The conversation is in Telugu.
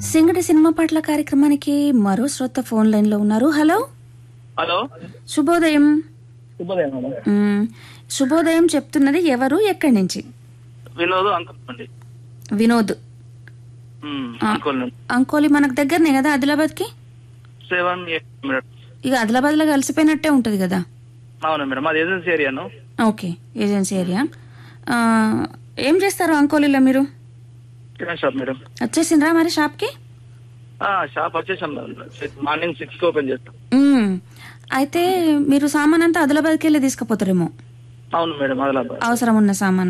సింగడి సినిమా పాటల కార్యక్రమానికి మరో శ్రోత ఫోన్ లైన్ లో ఉన్నారు హలో హలో శుభోదయం శుభోదయం మేడం మ్, శుభోదయం చెప్తున్నది ఎవరు ఎక్కడి నుంచి వినోద్ అంకుల్ అండి వినోద్ ఉమ్, ఆ. అంకుల్ నుండి అంకోలి మనకు దగ్గరనే కదా ఆదిలాబాద్ కి సెవెన్ ఎయిట్ మినిట్స్ ఇక ఆదిలాబాద్ లో కలిసిపోయినట్టే ఉంటది కదా అవును మేడం మాది ఏజెన్సీ ఏరియాను ఓకే ఏజెన్సీ ఏరియా ఆ, ఏం చేస్తారు అంకోలీలో మీరు కిరాణ్ షాప్ మేడం వచ్చేసిండ్రా మరి షాప్కి ఆ, షాప్ వచ్చేసాం మేడం మార్నింగ్ సిక్స్ కి ఓపెన్ చేస్తాం మ్, అయితే మీరు సామాన్ అంతా ఆదిలాబాద్కి వెళ్ళి తీసుకుపోతారేమో అవును మేడం ఆదిలాబాద్ అవసరం ఉన్న సామాన్